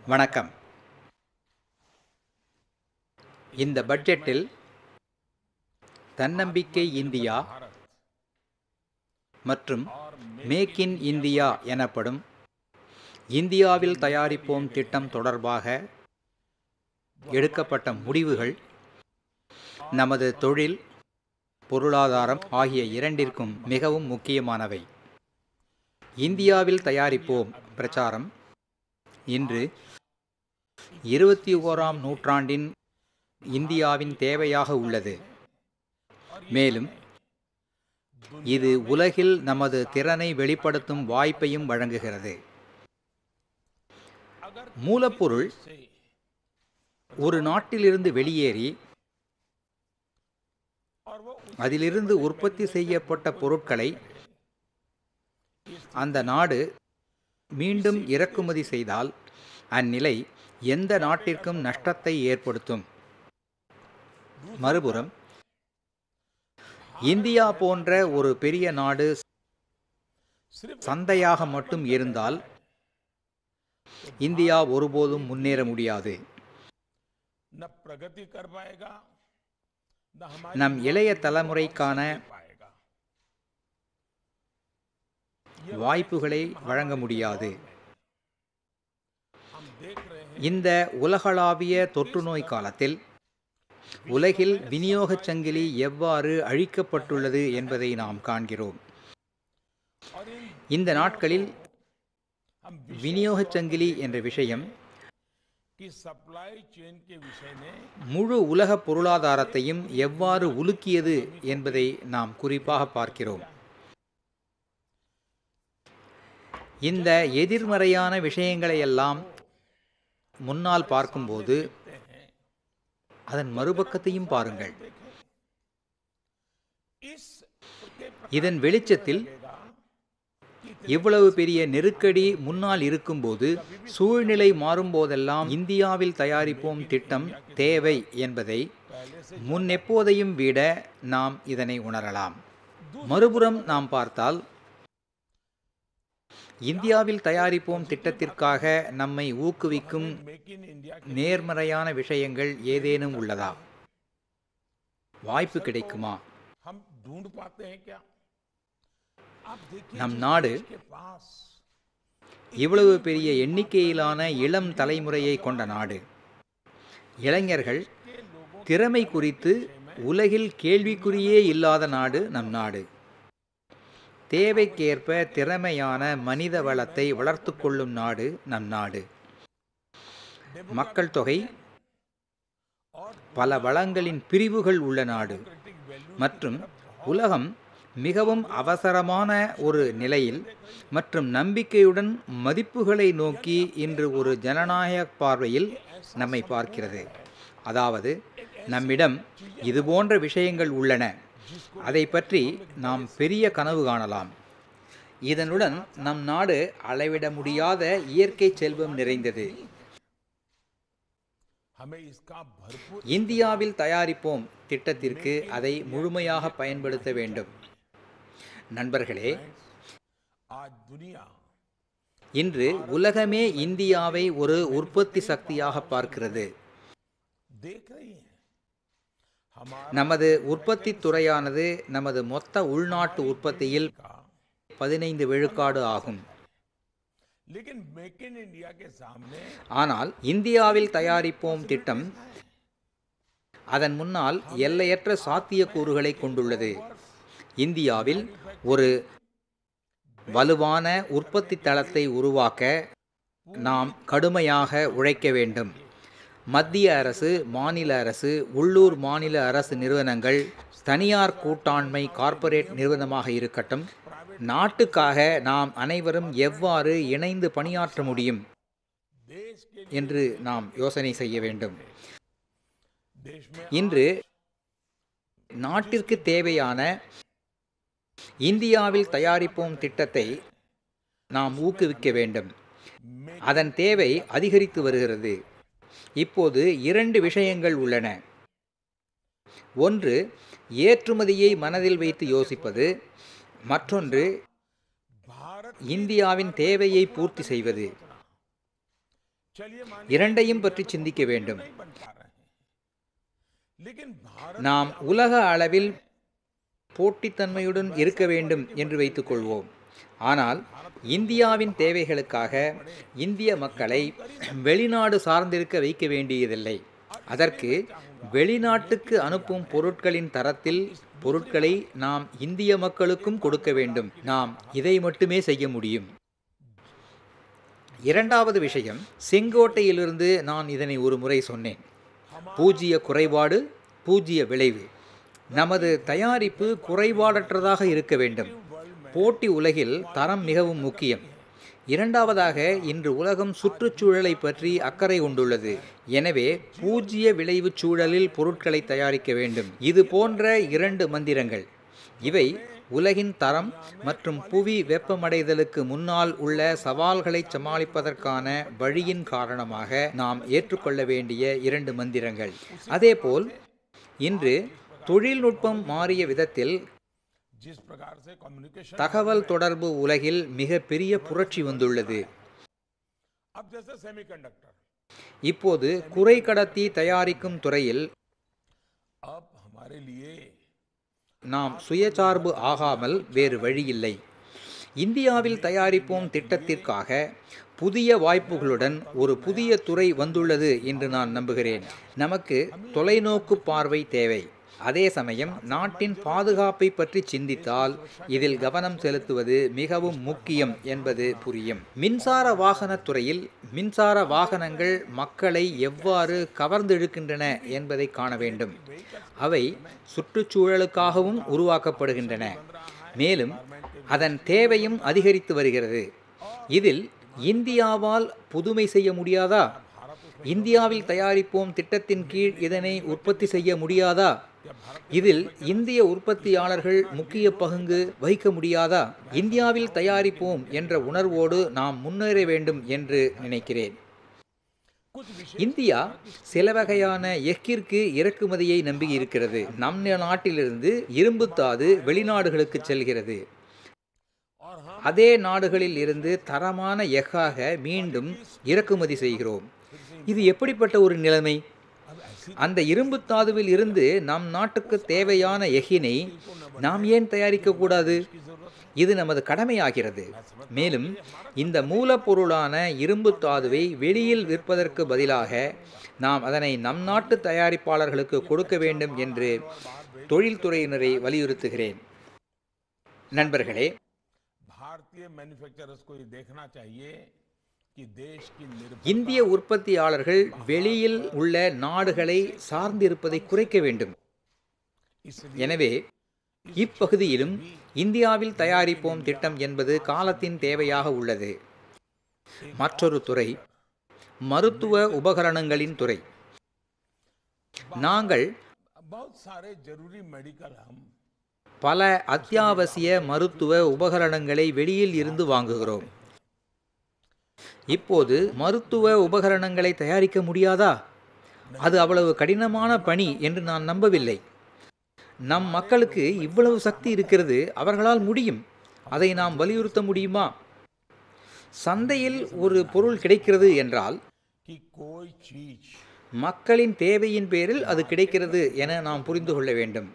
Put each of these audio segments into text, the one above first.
வணக்கம் இந்த பட்ஜெட்டில் தன்னம்பிக்கை இந்தியா மற்றும் மேக் இன் இந்தியா எனப்படும் இந்தியாவில் தயாரிப்போம் திட்டம் தொடர்பாக எடுக்கப்பட்ட முடிவுகள் நமது தொழில் பொருளாதாரம் ஆகிய இரண்டிற்கும் மிகவும் முக்கியமானவை இந்தியாவில் தயாரிப்போம் பிரச்சாரம் இன்று இருபத்தி ஓராம் நூற்றாண்டின் இந்தியாவின் தேவையாக உள்ளது மேலும் இது உலகில் நமது திறனை வெளிப்படுத்தும் வாய்ப்பையும் வழங்குகிறது மூலப்பொருள் ஒரு நாட்டிலிருந்து வெளியேறி அதிலிருந்து உற்பத்தி செய்யப்பட்ட பொருட்களை அந்த நாடு மீண்டும் இறக்குமதி செய்தால் அந்நிலை எந்த நாட்டிற்கும் நஷ்டத்தை ஏற்படுத்தும் மறுபுறம் இந்தியா போன்ற ஒரு பெரிய நாடு சந்தையாக மட்டும் இருந்தால் இந்தியா ஒருபோதும் முன்னேற முடியாது न प्रगति कर पाएगा न हमारी நம் இளைய தலைமுறைக்கான पाएगा வாய்ப்புகளை வழங்க முடியாது हम देख रहे हैं இந்த உலகளாவிய தொற்று நோய் காலத்தில் உலகில் விநியோகச் சங்கிலி எவ்வாறு அழிக்கப்பட்டுள்ளது என்பதை நாம் காண்கிறோம் और इन இந்த நாட்களில் हम விநியோகச் சங்கிலி என்ற விஷயம் की सप्लाई चेन के विषय में முழு உலக பொருளாதாரத்தையும் எவ்வாறு உலுக்கியது என்பதை நாம் குறிப்பாக பார்க்கிறோம் இந்த எதிர்மறையான விஷயங்களையெல்லாம் முன்னால் பார்க்கும்போது அதன் மறுபக்கத்தையும் பாருங்கள் इस के இதன் வெளிச்சத்தில் இவ்வளவு பெரிய நெருக்கடி முன்னால் இருக்கும்போது சூழ்நிலை மாறும்போதெல்லாம் இந்தியாவில் தயாரிப்போம் திட்டம் தேவை என்பதை முன்னெப்போதையும் விட நாம் இதனை உணரலாம் மறுபுறம் நாம் பார்த்தால் இந்தியாவில் தயாரிப்போம் திட்டத்திற்காக நம்மை ஊக்குவிக்கும் मेक इन इंडिया நேர்மறையான விஷயங்கள் ஏதேனும் உள்ளதா வாய்ப்பு கிடைக்குமா हम ढूंढ पाते हैं क्या आप देखिए நம் जिस நாடு देश के पास இவ்வளவு பெரிய எண்ணிக்கையிலான இளம் தலைமுறையை கொண்ட நாடு இளைஞர்கள் திறமை குறித்து உலகில் கேள்விக்குறியே இல்லாத நாடு நம் நாடு தேவைக்கேற்ப திறமையான மனித வளத்தை வளர்த்து கொள்ளும் நாடு நம் நாடு மக்கள் தொகை பல வளங்களின் பிரிவுகள் உள்ள நாடு மற்றும் உலகம் மிகவும் அவசரமான ஒரு நிலையில் மற்றும் நம்பிக்கையுடன் மதிப்புகளை நோக்கி இன்று ஒரு ஜனநாயக பார்வையில் நம்மை பார்க்கிறது அதாவது நம்மிடம் இதுபோன்ற விஷயங்கள் உள்ளன அதை பற்றி நாம் பெரிய கனவு காணலாம் இதனுடன் நம் நாடு அளவிட முடியாத இயற்கை செல்வம் நிறைந்தது हमें इसका भरपूर இந்தியாவில் தயாரிப்போம் திட்டத்திற்கு அதை முழுமையாக பயன்படுத்த வேண்டும் நண்பர்களே आज दुनिया இன்று உலகமே இந்தியாவை ஒரு உற்பத்தி சக்தியாக பார்க்கிறது देख रही है हमारा நமது உற்பத்தி துறையானது நமது மொத்த உள்நாட்டு உற்பத்தியில் பதினைந்து விழுக்காடு ஆகும் लेकिन मेक इन इंडिया के सामने ஆனால் இந்தியாவில் தயாரிப்போம் திட்டம் அதன் முன்னால் எல்லையற்ற சாத்தியக்கூறுகளை கொண்டுள்ளது இந்தியாவில் ஒரு வலுவான உற்பத்தி தளத்தை உருவாக்க நாம் கடுமையாக உழைக்க வேண்டும் மத்திய அரசு மாநில அரசு உள்ளூர் மாநில அரசு நிறுவனங்கள் தனியார் கூட்டாண்மை கார்ப்பரேட் நிறுவனமாக இருக்கட்டும் நாட்டுக்காக நாம் அனைவரும் எவ்வாறு இணைந்து பணியாற்ற முடியும் देश के என்று நாம் யோசனை செய்ய வேண்டும் देश में இன்று நாட்டிற்கு தேவையான இந்தியாவில் தயாரிப்போம் திட்டத்தை நாம் ஊக்குவிக்க வேண்டும் அதன் தேவை அதிகரித்து வருகிறது இப்போது இரண்டு விஷயங்கள் உள்ளன ஒன்று ஏற்றுமதியை மனதில் வைத்து யோசிப்பது மற்றொன்று भारत இந்தியாவின் தேவையை பூர்த்தி செய்வது चलिए मान இரண்டையும் பற்றி சிந்திக்க வேண்டும் नहीं बन पा रहे हैं लेकिन भारत நாம் உலக அளவில் போட்டித்தன்மையுடன் இருக்க வேண்டும் என்று வைத்துக்கொள்வோம் ஆனால் இந்தியாவின் தேவைகளுக்காக இந்திய மக்களை வெளிநாடு சார்ந்திருக்க வைக்க வேண்டியதில்லை அதற்கு வெளிநாட்டுக்கு அனுப்பும் பொருட்களின் தரத்தில் பொருட்களை நாம் இந்திய மக்களுக்கும் கொடுக்க வேண்டும் நாம் இதை மட்டுமே செய்ய முடியும் இரண்டாவது விஷயம் செங்கோட்டையிலிருந்து நான் இதனை ஒரு முறை சொன்னேன் பூஜ்ஜிய குறைபாடு பூஜ்ஜிய விளைவு நமது தயாரிப்பு குறைபாடற்றதாக இருக்க வேண்டும் போட்டி உலகில் தரம் மிகவும் முக்கியம் இரண்டாவதாக இன்று உலகம் சுற்றுச்சூழலை பற்றி அக்கறை கொண்டுள்ளது எனவே பூஜ்ஜிய விளைவு சூழலில் பொருட்களை தயாரிக்க வேண்டும் இது போன்ற இரண்டு மந்திரங்கள் இவை உலகின் தரம் மற்றும் புவி வெப்பமடைதலுக்கு முன்னால் உள்ள சவால்களை சமாளிப்பதற்கான வழியின் காரணமாக நாம் ஏற்றுக்கொள்ள வேண்டிய இரண்டு மந்திரங்கள் அதேபோல் இன்று தொழில்நுட்பம் மாறிய விதத்தில் जिस प्रकार से कम्युनिकेशन தகவல் தொடர்பு உலகில் மிக பெரிய புரட்சி வந்துள்ளது अब जैसे सेमीकंडक्टर இப்போது குறைக்கடத்தி தயாரிக்கும் துறையில் अब हमारे लिए நாம் சுயசார்பு ஆகாமல் வேறு வழியில்லை இந்தியாவில் தயாரிப்போம் திட்டத்திற்காக புதிய வாய்ப்புகளுடன் ஒரு புதிய துறை வந்துள்ளது என்று நான் நம்புகிறேன் நமக்கு தொலைநோக்கு பார்வை தேவை அதே சமயம் நாட்டின் பாதுகாப்பை பற்றி சிந்தித்தால் இதில் கவனம் செலுத்துவது மிகவும் முக்கியம் என்பது புரியும் மின்சார வாகனத் துறையில் மின்சார வாகனங்கள் மக்களை எவ்வாறு கவர்ந்தெழுக்கின்றன என்பதை காண வேண்டும் அவை சுற்றுச்சூழலுக்காகவும் உருவாக்கப்படுகின்றன மேலும் அதன் தேவையும் அதிகரித்து வருகிறது இதில் இந்தியாவால் புதுமை செய்ய முடியாதா இந்தியாவில் தயாரிப்போம் திட்டத்தின் கீழ் இதனை உற்பத்தி செய்ய முடியாதா இதில் இந்திய உற்பத்தியாளர்கள் முக்கிய பங்கு வகிக்க முடியாதா இந்தியாவில் தயாரிப்போம் என்ற உணர்வோடு நாம் முன்னேற வேண்டும் என்று நினைக்கிறேன் कुछ विषय இந்தியா சில வகையான எஃகிற்கு இறக்குமதியை நம்பி இருக்கிறது நம் நாட்டிலிருந்து இரும்புத்தாது வெளிநாடுகளுக்கு செல்கிறது और हम அதே நாடுகளில் இருந்து தரமான எஃகாக மீண்டும் இறக்குமதி செய்கிறோம் இது எப்படிப்பட்ட ஒரு நிலைமை अब ऐसी அந்த இரும்புத் தாதுவில் இருந்து நம் நாட்டுக்கு தேவையான எஃகினை நாம் ஏன் தயாரிக்கக்கூடாது இது நமது கடமையாகிறது மேலும் இந்த மூலப்பொருளான இரும்புத் தாதுவை வெளியில் விற்பதற்கு பதிலாக நாம் அதனை நம் நாட்டு தயாரிப்பாளர்களுக்கு கொடுக்க வேண்டும் என்று தொழில்துறையினரை வலியுறுத்துகிறேன் நண்பர்களே भारतीय मैन्युफैक्चरर्स को ये देखना चाहिए कि देश की निर्भर இந்திய உற்பத்தியாளர்கள் வெளியில் உள்ள நாடுகளை சார்ந்திருப்பதை குறைக்க வேண்டும் इसलिए எனவே இப்பகுதியிலும் இந்தியாவில் தயாரிப்போம் திட்டம் என்பது காலத்தின் தேவையாக உள்ளது மற்றொரு துறை மருத்துவ உபகரணங்களின் துறை நாங்கள் बहुत सारे जरूरी मेडिकल हम பல அத்தியாவசிய மருத்துவ உபகரணங்களை வெளியில் இருந்து வாங்குகிறோம் இப்போது மருத்துவ உபகரணங்களை தயாரிக்க முடியாதா அது அவ்வளவு கடினமான பணி என்று நான் நம்பவில்லை நம் மக்களுக்கு இவ்வளவு சக்தி இருக்கிறது அவர்களால் முடியும் அதை நாம் வலியுறுத்த முடியுமா சந்தையில் ஒரு பொருள் கிடைக்கிறது என்றால் कि कोई चीज மக்களின் தேவையின் பேரில் அது கிடைக்கிறது என நாம் புரிந்து கொள்ள வேண்டும்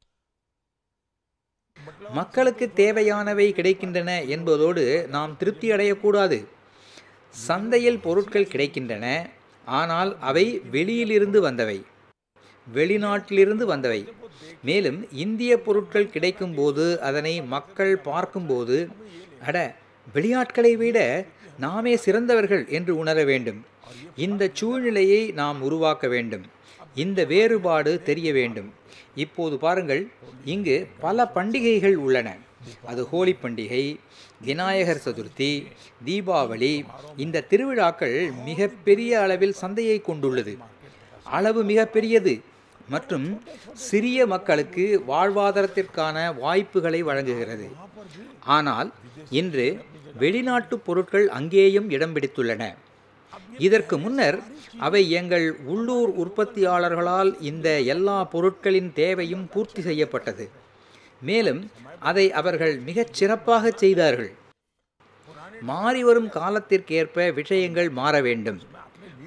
மக்களுக்கு தேவையானவை கிடைக்கின்றன என்பதோடு நாம் திருப்தி அடையக்கூடாது சந்தையில் பொருட்கள் கிடைக்கின்றன ஆனால் அவை வெளியிலிருந்து வந்தவை வெளிநாட்டிலிருந்து வந்தவை மேலும் இந்திய பொருட்கள் கிடைக்கும்போது அதனை மக்கள் பார்க்கும்போது அட வெளியாட்களை விட நாமே சிறந்தவர்கள் என்று உணர வேண்டும் இந்த சூழ்நிலையை நாம் உருவாக்க வேண்டும் இந்த வேறுபாடு தெரிய வேண்டும் இப்போது பாருங்கள் இங்கு பல பண்டிகைகள் உள்ளன அது ஹோலி பண்டிகை விநாயகர் சதுர்த்தி தீபாவளி இந்த திருவிழாக்கள் மிக பெரிய அளவில் சந்தையை கொண்டுள்ளது அளவு மிக பெரியது மற்றும் சிறிய மக்களுக்கு வாழ்வாதாரத்திற்கான வாய்ப்புகளை வழங்குகிறது ஆனால் இன்று வெளிநாட்டு பொருட்கள் அங்கேயும் இடம் பிடித்துள்ளன இதற்கு முன்னர் அவை எங்கள் உள்ளூர் உற்பத்தியாளர்களால் இந்த எல்லா பொருட்களின் தேவையும் பூர்த்தி செய்யப்பட்டது மேலும் அதை அவர்கள் மிகச் சிறப்பாக செய்தார்கள் மாறி வரும் காலத்திற்கேற்ப விஷயங்கள் மாற வேண்டும்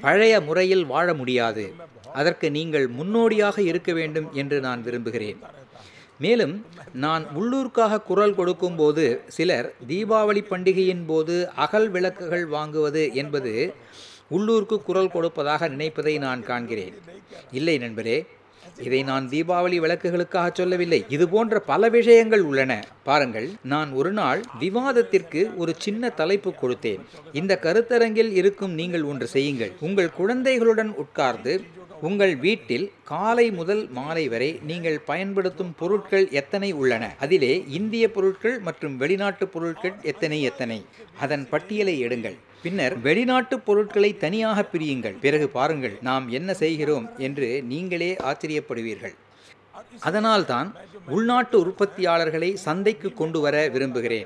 பழைய முறையில் வாழ முடியாது அதற்கு நீங்கள் முன்னோடியாக இருக்க வேண்டும் என்று நான் விரும்புகிறேன் மேலும் நான் உள்ளூருக்காக குரல் கொடுக்கும்போது சிலர் தீபாவளி பண்டிகையின் போது அகல் விளக்குகள் வாங்குவது என்பது உள்ளூருக்கு குரல் கொடுப்பதாக நினைப்பதை நான் காண்கிறேன் இல்லை நண்பரே இதை நான் தீபாவளி விளக்குகளுக்காக சொல்லவில்லை இது போன்ற பல விஷயங்கள் உள்ளன பாருங்கள் நான் ஒரு நாள் விவாதத்திற்கு ஒரு சின்ன தலைப்பு கொடுத்தேன் இந்த கருத்தரங்கில் இருக்கும் நீங்கள் ஒன்று செய்யுங்கள் உங்கள் குழந்தைகளுடன் உட்கார்ந்து உங்கள் வீட்டில் காலை முதல் மாலை வரை நீங்கள் பயன்படுத்தும் பொருட்கள் எத்தனை உள்ளன அதிலே இந்திய பொருட்கள் மற்றும் வெளிநாட்டு பொருட்கள் எத்தனை எத்தனை அதன் பட்டியலை எடுங்கள் பின்னர் வெளிநாட்டு பொருட்களை தனியாக பிரியுங்கள் பிறகு பாருங்கள் நாம் என்ன செய்கிறோம் என்று நீங்களே ஆச்சரியப்படுவீர்கள் அதனால்தான் உள்நாட்டு உற்பத்தியாளர்களை சந்தைக்கு கொண்டு வர விரும்புகிறேன்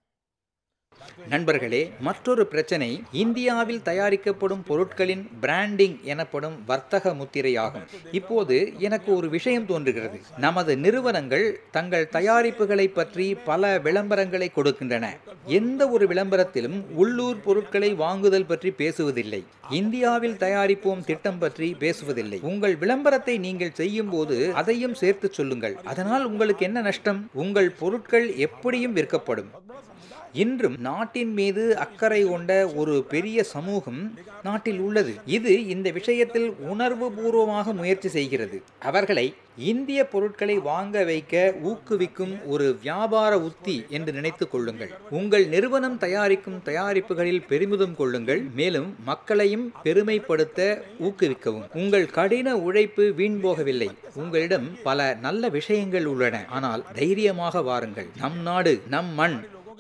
நண்பர்களே மற்றொரு பிரச்சனை இந்தியாவில் தயாரிக்கப்படும் பொருட்களின் பிராண்டிங் எனப்படும் வர்த்தக முத்திரையாகும் இப்போது எனக்கு ஒரு விஷயம் தோன்றுகிறது நமது நிறுவனங்கள் தங்கள் தயாரிப்புகளை பற்றி பல விளம்பரங்களை கொடுக்கின்றன எந்த ஒரு விளம்பரத்திலும் உள்ளூர் பொருட்களை வாங்குதல் பற்றி பேசுவதில்லை இந்தியாவில் தயாரிப்போம் திட்டம் பற்றி பேசுவதில்லை உங்கள் விளம்பரத்தை நீங்கள் செய்யும் போது அதையும் சேர்த்து சொல்லுங்கள் அதனால் உங்களுக்கு என்ன நஷ்டம் உங்கள் பொருட்கள் எப்படியும் விற்கப்படும் இன்றும் நாட்டின் மீது அக்கறை கொண்ட ஒரு பெரிய சமூகம் நாட்டில் உள்ளது இது இந்த விஷயத்தில் உணர்வு பூர்வமாக முயற்சி செய்கிறது அவர்களை இந்திய பொருட்களை வாங்க வைக்க ஊக்குவிக்கும் ஒரு வியாபார உத்தி என்று நினைத்துக் கொள்ளுங்கள் உங்கள் நிறுவனம் தயாரிக்கும் தயாரிப்புகளில் பெருமிதம் கொள்ளுங்கள் மேலும் மக்களையும் பெருமைப்படுத்த ஊக்குவிக்கவும் உங்கள் கடின உழைப்பு வீண் போகவில்லை உங்களிடம் பல நல்ல விஷயங்கள் உள்ளன ஆனால் தைரியமாக வாருங்கள் நம் நாடு நம் மண்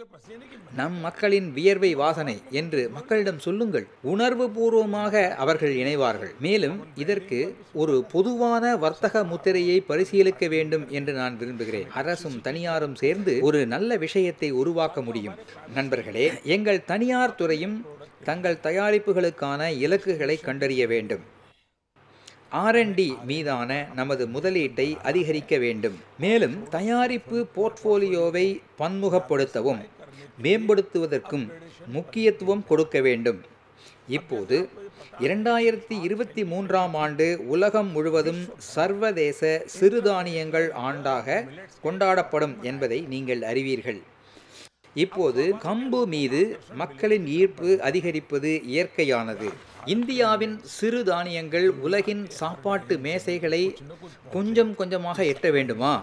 நம் மக்களின் வியர்வை வாசனை என்று மக்களிடம் சொல்லுங்கள் உணர்வு பூர்வமாக அவர்கள் இணைவார்கள் மேலும் இதற்கு ஒரு பொதுவான வர்த்தக முத்திரையை பரிசீலிக்க வேண்டும் என்று நான் விரும்புகிறேன் அரசும் தனியாரும் சேர்ந்து ஒரு நல்ல விஷயத்தை உருவாக்க முடியும் நண்பர்களே எங்கள் தனியார் துறையும் தங்கள் தயாரிப்புகளுக்கான இலக்குகளை கண்டறிய வேண்டும் ஆர்என்டி மீதான நமது முதலீட்டை அதிகரிக்க வேண்டும் மேலும் தயாரிப்பு போர்ட்ஃபோலியோவை பன்முகப்படுத்தவும் மேம்படுத்துவதற்கும் முக்கியத்துவம் கொடுக்க வேண்டும் இப்போது இரண்டாயிரத்தி இருபத்தி மூன்றாம் ஆண்டு உலகம் முழுவதும் சர்வதேச சிறுதானியங்கள் ஆண்டாக கொண்டாடப்படும் என்பதை நீங்கள் அறிவீர்கள் இப்போது கம்பு மீது மக்களின் ஈர்ப்பு அதிகரிப்பது இயற்கையானது இந்தியாவின் சிறு தானியங்கள் உலகின் சாப்பாட்டு மேசைகளை கொஞ்சம் கொஞ்சமாக எட்ட வேண்டுமா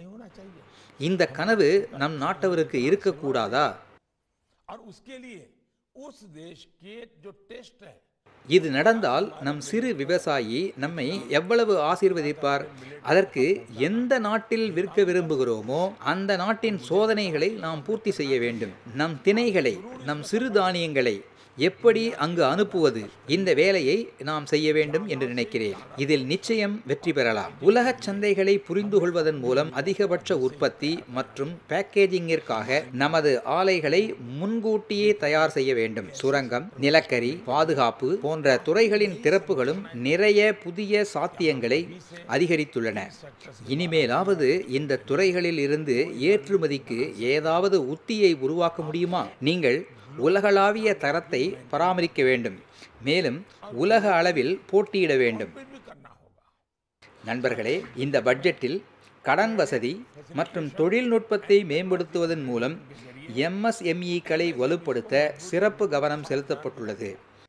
இந்த கனவு நம் நாட்டவருக்கு இருக்கக்கூடாதா और उसके लिए उस देश के जो टेस्ट है இது நடந்தால் நம் சிறு விவசாயி நம்மை எவ்வளவு ஆசீர்வதிப்பார் அதற்கு எந்த நாட்டில் விற்க விரும்புகிறோமோ அந்த நாட்டின் சோதனைகளை நாம் பூர்த்தி செய்ய வேண்டும் நம் திணைகளை நம் சிறு தானியங்களை எப்படி அங்கு அனுப்புவது இந்த வேலையை நாம் செய்ய வேண்டும் என்று நினைக்கிறேன் இதில் நிச்சயம் வெற்றி பெறலாம் உலக சந்தைகளை புரிந்து கொள்வதன் மூலம் அதிகபட்ச உற்பத்தி மற்றும் பேக்கேஜிங்கிற்காக நமது ஆலைகளை முன்கூட்டியே தயார் செய்ய வேண்டும் சுரங்கம் நிலக்கரி பாதுகாப்பு போன்ற துறைகளின் திறப்புகளும் நிறைய புதிய சாத்தியங்களை அதிகரித்துள்ளன இனிமேலாவது இந்த துறைகளில் இருந்து ஏற்றுமதிக்கு ஏதாவது உத்தியை உருவாக்க முடியுமா நீங்கள் உலகளாவிய தரத்தை பராமரிக்க வேண்டும் மேலும் உலக அளவில் போட்டியிட வேண்டும் நண்பர்களே இந்த பட்ஜெட்டில் கடன் வசதி மற்றும் தொழில்நுட்பத்தை மேம்படுத்துவதன் மூலம் எம்எஸ்எம்இக்களை வலுப்படுத்த சிறப்பு கவனம் செலுத்தப்பட்டுள்ளது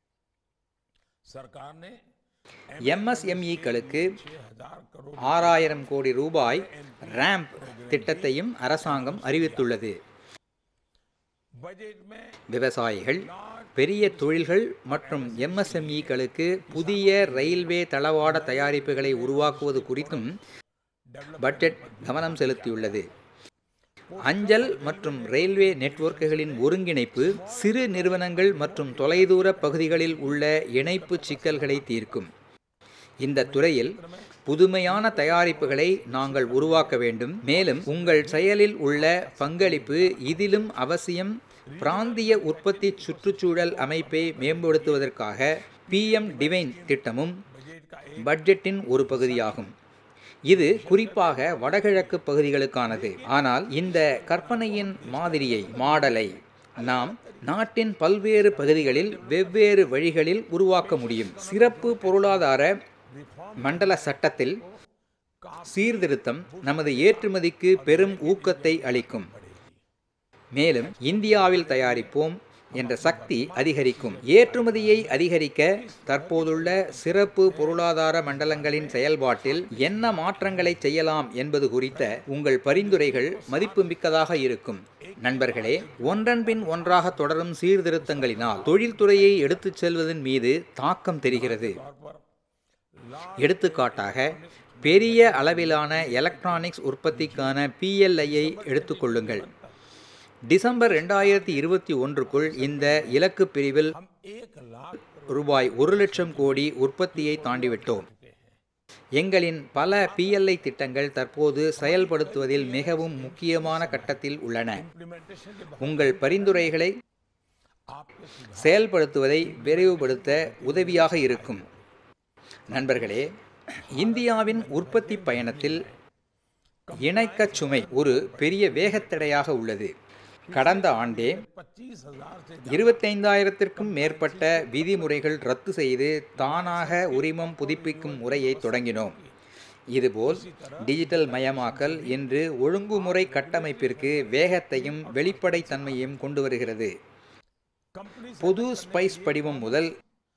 सरकार ने எம்எஸ்எம்இக்களுக்கு हजार करोड़ ஆறாயிரம் கோடி ரூபாய் ரேம்ப் திட்டத்தையும் அரசாங்கம் அறிவித்துள்ளது बजट में விவசாயிகள் பெரிய தொழில்கள் மற்றும் எம்எஸ்எம்இக்களுக்கு புதிய ரயில்வே தளவாட தயாரிப்புகளை உருவாக்குவது குறித்தும் பட்ஜெட் கவனம் செலுத்தியுள்ளது அஞ்சல் மற்றும் ரயில்வே நெட்வொர்க்குகளின் ஒருங்கிணைப்பு சிறு நிறுவனங்கள் மற்றும் தொலைதூர பகுதிகளில் உள்ள இணைப்பு சிக்கல்களை தீர்க்கும் இந்த துறையில் புதுமையான தயாரிப்புகளை நாங்கள் உருவாக்க வேண்டும் மேலும் உங்கள் செயலில் உள்ள பங்களிப்பு இதிலும் அவசியம் பிராந்திய உற்பத்தி சுற்றுச்சூழல் அமைப்பை மேம்படுத்துவதற்காக பிஎம் டிவைன் திட்டமும் பட்ஜெட்டின் ஒரு பகுதியாகும் இது குறிப்பாக வடகிழக்கு பகுதிகளுக்கானது ஆனால் இந்த கற்பனையின் மாதிரியை மாடலை நாம் நாட்டின் பல்வேறு பகுதிகளில் வெவ்வேறு வழிகளில் உருவாக்க முடியும் சிறப்பு பொருளாதார மண்டல சட்டத்தில் சீர்திருத்தம் நமது ஏற்றுமதிக்கு பெரும் ஊக்கத்தை அளிக்கும் மேலும் இந்தியாவில் தயாரிப்போம் என்ற சக்தி அதிகரிக்கும் ஏற்றுமதியை அதிகரிக்க தற்போதுள்ள சிறப்பு பொருளாதார மண்டலங்களின் செயல்பாட்டில் என்ன மாற்றங்களை செய்யலாம் என்பது குறித்த உங்கள் பரிந்துரைகள் மதிப்புமிக்கதாக இருக்கும் நண்பர்களே ஒன்றன் பின் ஒன்றாக தொடரும் சீர்திருத்தங்களினால் தொழில்துறையை எடுத்துச் செல்வதன் மீது தாக்கம் தெரிகிறது எடுத்துக்காட்டாக பெரிய அளவிலான எலக்ட்ரானிக்ஸ் உற்பத்திக்கான பிஎல்ஐயை எடுத்துக்கொள்ளுங்கள் டிசம்பர் ரெண்டாயிரத்தி இருபத்தி ஒன்றுக்குள் இந்த இலக்கு பிரிவில் ரூபாய் ஒரு லட்சம் கோடி உற்பத்தியை தாண்டிவிட்டோம் எங்களின் பல பிஎல்ஐ திட்டங்கள் தற்போது செயல்படுத்துவதில் மிகவும் முக்கியமான கட்டத்தில் உள்ளன உங்கள் பரிந்துரைகளை செயல்படுத்துவதை விரைவுபடுத்த உதவியாக இருக்கும் நண்பர்களே இந்தியாவின் உற்பத்தி பயணத்தில் இணைக்கச் சுமை ஒரு பெரிய வேகத்தடையாக உள்ளது கடந்த ஆண்டே இருபத்தைந்தாயிரத்திற்கும் மேற்பட்ட விதிமுறைகள் ரத்து செய்து தானாக உரிமம் புதுப்பிக்கும் முறையை தொடங்கினோம் இதுபோல் டிஜிட்டல் மயமாக்கல் இன்று ஒழுங்குமுறை கட்டமைப்பிற்கு வேகத்தையும் வெளிப்படைத்தன்மையும் கொண்டு வருகிறது பொது ஸ்பைஸ் படிவம் முதல்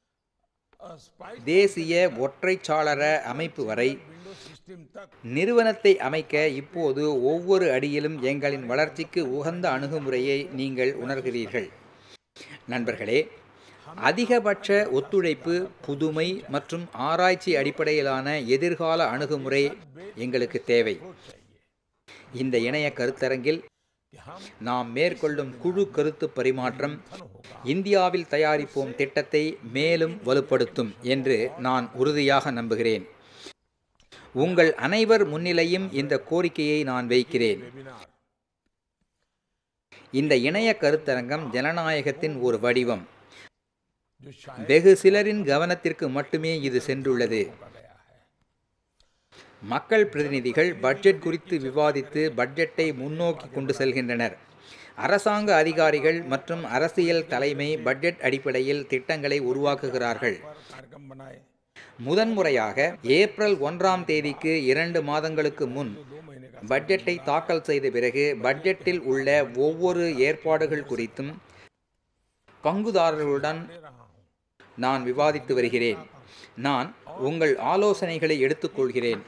தேசிய ஒற்றைச்சாளர அமைப்பு வரை நிறுவனத்தை அமைக்க இப்போது ஒவ்வொரு அடியிலும் எங்களின் வளர்ச்சிக்கு உகந்த அணுகுமுறையை நீங்கள் உணர்கிறீர்கள் நண்பர்களே அதிகபட்ச ஒத்துழைப்பு புதுமை மற்றும் ஆராய்ச்சி அடிப்படையிலான எதிர்கால அணுகுமுறை எங்களுக்கு தேவை இந்த இணைய கருத்தரங்கில் நாம் மேற்கொள்ளும் குழு கருத்து பரிமாற்றம் இந்தியாவில் தயாரிப்போம் திட்டத்தை மேலும் வலுப்படுத்தும் என்று நான் உறுதியாக நம்புகிறேன் உங்கள் அனைவர் முன்னிலையும் இந்த கோரிக்கையை நான் வைக்கிறேன் இந்த இணைய கருத்தரங்கம் ஜனநாயகத்தின் ஒரு வடிவம் வெகு சிலரின் கவனத்திற்கு மட்டுமே இது சென்றுள்ளது மக்கள் பிரதிநிதிகள் பட்ஜெட் குறித்து விவாதித்து பட்ஜெட்டை முன்னோக்கி கொண்டு செல்கின்றனர் அரசாங்க அதிகாரிகள் மற்றும் அரசியல் தலைமை பட்ஜெட் அடிப்படையில் திட்டங்களை உருவாக்குகிறார்கள் முதன்முறையாக ஏப்ரல் ஒன்றாம் தேதிக்கு இரண்டு மாதங்களுக்கு முன் பட்ஜெட்டை தாக்கல் செய்த பிறகு பட்ஜெட்டில் உள்ள ஒவ்வொரு ஏற்பாடுகள் குறித்தும் பங்குதாரர்களுடன் நான் விவாதித்து வருகிறேன் நான் உங்கள் ஆலோசனைகளை எடுத்துக்கொள்கிறேன்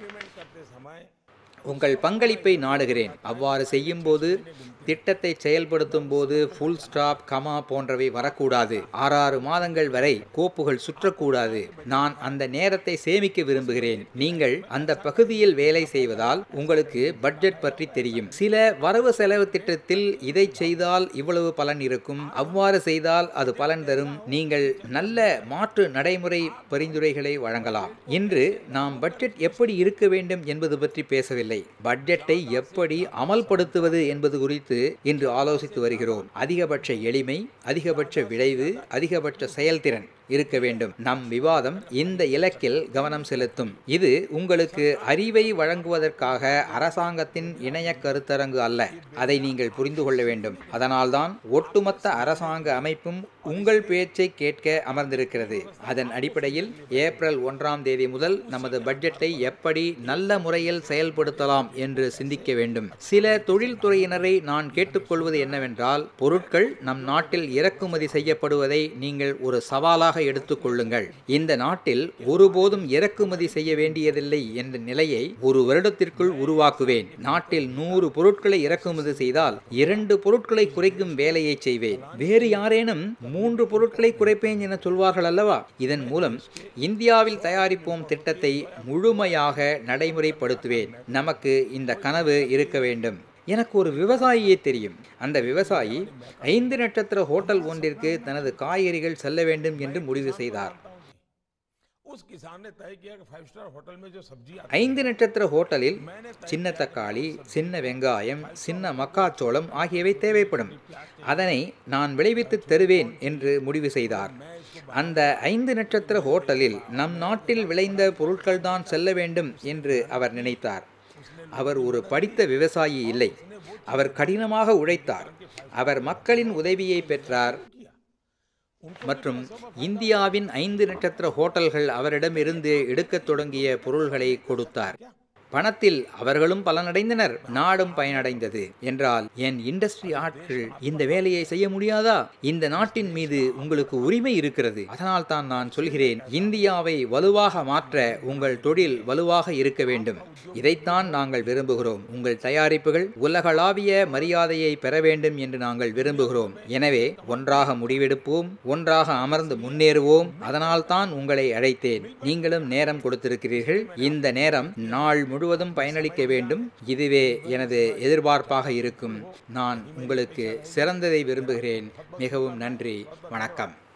உங்கள் பங்களிப்பை நாடுகிறேன் அவ்வாறு செய்யும்போது திட்டத்தை செயல்படுத்தும் போது ஃபுல் ஸ்டாப் கமா போன்றவை வரக்கூடாது ஆறாறு மாதங்கள் வரை கோப்புகள் சுற்றக்கூடாது நான் அந்த நேரத்தை சேமிக்க விரும்புகிறேன் நீங்கள் அந்த பகுதியில் வேலை செய்வதால் உங்களுக்கு பட்ஜெட் பற்றி தெரியும் சில வரவு செலவு திட்டத்தில் இதை செய்தால் இவ்வளவு பலன் இருக்கும் அவ்வாறு செய்தால் அது பலன் தரும் நீங்கள் நல்ல மாற்று நடைமுறை பரிந்துரைகளை வழங்கலாம் இன்று நாம் பட்ஜெட் எப்படி இருக்க வேண்டும் என்பது பற்றி பேசவில்லை பட்ஜெட்டை எப்படி அமல்படுத்துவது என்பது குறித்து இன்று ஆலோசித்து வருகிறோம் அதிகபட்ச எளிமை அதிகபட்ச விளைவு அதிகபட்ச செயல்திறன் இருக்க வேண்டும் நம் விவாதம் இந்த இலக்கில் கவனம் செலுத்தும் இது உங்களுக்கு அறிவை வழங்குவதற்காக அரசாங்கத்தின் இணைய கருத்தரங்கு அல்ல அதை நீங்கள் புரிந்து கொள்ள வேண்டும் அதனால்தான் ஒட்டுமொத்த அரசாங்க அமைப்பும் உங்கள் பேச்சை கேட்க அமர்ந்திருக்கிறது அதன் அடிப்படையில் ஏப்ரல் ஒன்றாம் தேதி முதல் நமது பட்ஜெட்டை எப்படி நல்ல முறையில் செயல்படுத்தலாம் என்று சிந்திக்க வேண்டும் சில தொழில்துறையினரை நான் கேட்டுக்கொள்வது என்னவென்றால் பொருட்கள் நம் நாட்டில் இறக்குமதி செய்யப்படுவதை நீங்கள் ஒரு சவாலாக எடுத்துக்கொள்ளுங்கள் இந்த நாட்டில் ஒருபோதும் இறக்குமதி செய்ய வேண்டியதில்லை என்ற நிலையை ஒரு வருடத்திற்குள் உருவாக்குவேன் நாட்டில் நூறு பொருட்களை இறக்குமதி செய்தால் இரண்டு பொருட்களை குறைக்கும் வேலையை செய்வேன் வேறு யாரேனும் மூன்று பொருட்களை குறைப்பேன் என சொல்வார்கள் அல்லவா இதன் மூலம் இந்தியாவில் தயாரிப்போம் திட்டத்தை முழுமையாக நடைமுறைப்படுத்துவேன் நமக்கு இந்த கனவு இருக்க வேண்டும் எனக்கு ஒரு விவசாயியே தெரியும் அந்த விவசாயி ஐந்து நட்சத்திர ஹோட்டல் ஒன்றிற்கு தனது காய்கறிகள் செல்ல வேண்டும் என்று முடிவு செய்தார் उस किसान ने तय किया कि फाइव स्टार होटल में जो सब्जी आती ஐந்து நட்சத்திர ஹோட்டலில் சின்ன தக்காளி சின்ன வெங்காயம் சின்ன மக்காச்சோளம் ஆகியவை தேவைப்படும் அதனை நான் விளைவித்து தருவேன் என்று முடிவு செய்தார் அந்த ஐந்து நட்சத்திர ஹோட்டலில் நம் நாட்டில் விளைந்த பொருட்கள்தான் செல்ல வேண்டும் என்று அவர் நினைத்தார் அவர் ஒரு படித்த விவசாயி இல்லை அவர் கடினமாக உழைத்தார் அவர் மக்களின் உதவியை பெற்றார் மற்றும் இந்தியாவின் ஐந்து நட்சத்திர ஹோட்டல்கள் அவரிடமிருந்து எடுக்கத் தொடங்கிய பொருள்களை கொடுத்தார் பணத்தில் அவர்களும் பலனடைந்தனர் நாடும் பயனடைந்தது என்றால் என் இண்டஸ்ட்ரி ஆட்கள் இந்த வேலையை செய்ய முடியாதா இந்த நாட்டின் மீது உங்களுக்கு உரிமை இருக்கிறது அதனால் தான் நான் சொல்கிறேன் இந்தியாவை வலுவாக மாற்ற உங்கள் தொழில் வலுவாக இருக்க வேண்டும் இதைத்தான் நாங்கள் விரும்புகிறோம் உங்கள் தயாரிப்புகள் உலகளாவிய மரியாதையை பெற வேண்டும் என்று நாங்கள் விரும்புகிறோம் எனவே ஒன்றாக முடிவெடுப்போம் ஒன்றாக அமர்ந்து முன்னேறுவோம் அதனால் தான் உங்களை அழைத்தேன் நீங்களும் நேரம் கொடுத்திருக்கிறீர்கள் இந்த நேரம் நாள் முழுவதும் பயனளிக்க வேண்டும் இதுவே எனது எதிர்பார்ப்பாக இருக்கும் நான் உங்களுக்கு சிறந்ததை விரும்புகிறேன் மிகவும் நன்றி வணக்கம்